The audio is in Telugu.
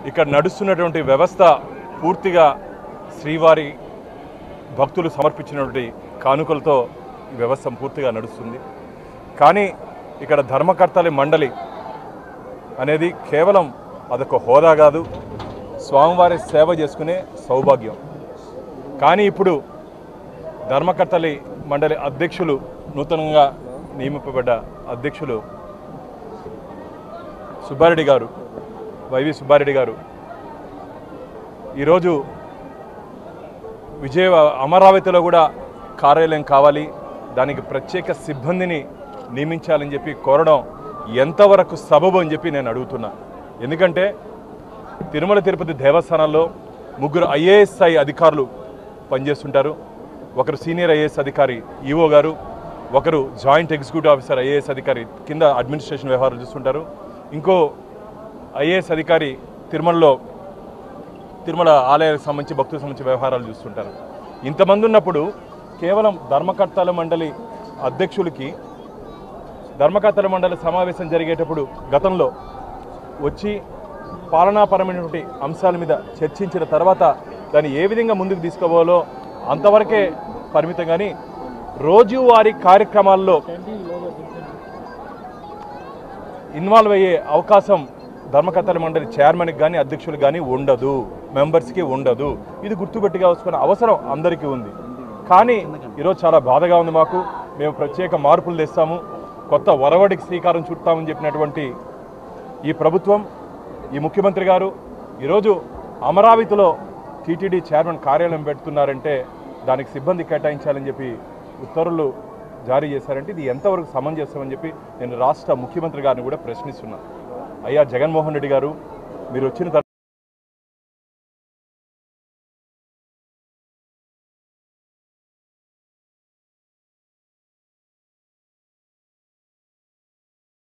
ఇక్కడ నడుస్తున్నటువంటి వ్యవస్థ పూర్తిగా శ్రీవారి భక్తులు సమర్పించినటువంటి కానుకలతో ఈ వ్యవస్థ పూర్తిగా నడుస్తుంది కానీ ఇక్కడ ధర్మకర్తలి మండలి అనేది కేవలం అదొక హోదా కాదు స్వామివారి సేవ చేసుకునే సౌభాగ్యం కానీ ఇప్పుడు ధర్మకర్తలి మండలి అధ్యక్షులు నూతనంగా నియమింపబడ్డ అధ్యక్షులు సుబ్బారెడ్డి గారు వైవి సుబ్బారెడ్డి గారు ఈరోజు విజయ అమరావతిలో కూడా కార్యాలయం కావాలి దానికి ప్రత్యేక సిబ్బందిని నియమించాలని చెప్పి కోరడం ఎంతవరకు సబబు అని చెప్పి నేను అడుగుతున్నా ఎందుకంటే తిరుమల తిరుపతి దేవస్థానాల్లో ముగ్గురు ఐఏఎస్ఐ అధికారులు పనిచేస్తుంటారు ఒకరు సీనియర్ ఐఏఎస్ అధికారి ఈఓ గారు ఒకరు జాయింట్ ఎగ్జిక్యూటివ్ ఆఫీసర్ ఐఏఎస్ అధికారి కింద అడ్మినిస్ట్రేషన్ వ్యవహారాలు చూస్తుంటారు ఇంకో ఐఏఎస్ అధికారి తిరుమలలో తిరుమల ఆలయానికి సంబంధించి భక్తులకు సంబంధించి వ్యవహారాలు చూస్తుంటారు ఇంతమంది ఉన్నప్పుడు కేవలం ధర్మకర్తల మండలి అధ్యక్షులకి ధర్మకర్తల మండలి సమావేశం జరిగేటప్పుడు గతంలో వచ్చి పాలనాపరమైనటువంటి అంశాల మీద చర్చించిన తర్వాత దాన్ని ఏ విధంగా ముందుకు తీసుకోవాలో అంతవరకే పరిమితం కానీ రోజువారీ కార్యక్రమాల్లో ఇన్వాల్వ్ అయ్యే అవకాశం ధర్మకర్తల మండలి చైర్మన్కి కానీ అధ్యక్షులకు కానీ ఉండదు మెంబర్స్కి ఉండదు ఇది గుర్తుపెట్టుకోవాల్సిన అవసరం అందరికీ ఉంది కానీ ఈరోజు చాలా బాధగా ఉంది మాకు మేము ప్రత్యేక మార్పులు తెస్తాము కొత్త వరవడికి శ్రీకారం చుట్టామని చెప్పినటువంటి ఈ ప్రభుత్వం ఈ ముఖ్యమంత్రి గారు ఈరోజు అమరావతిలో టీటీడీ చైర్మన్ కార్యాలయం పెడుతున్నారంటే దానికి సిబ్బంది కేటాయించాలని చెప్పి ఉత్తర్వులు జారీ చేశారంటే ఇది ఎంతవరకు సమంజసమని చెప్పి నేను రాష్ట్ర ముఖ్యమంత్రి గారిని కూడా ప్రశ్నిస్తున్నాను అయ్యా జగన్మోహన్ రెడ్డి గారు మీరు వచ్చిన తర్వాత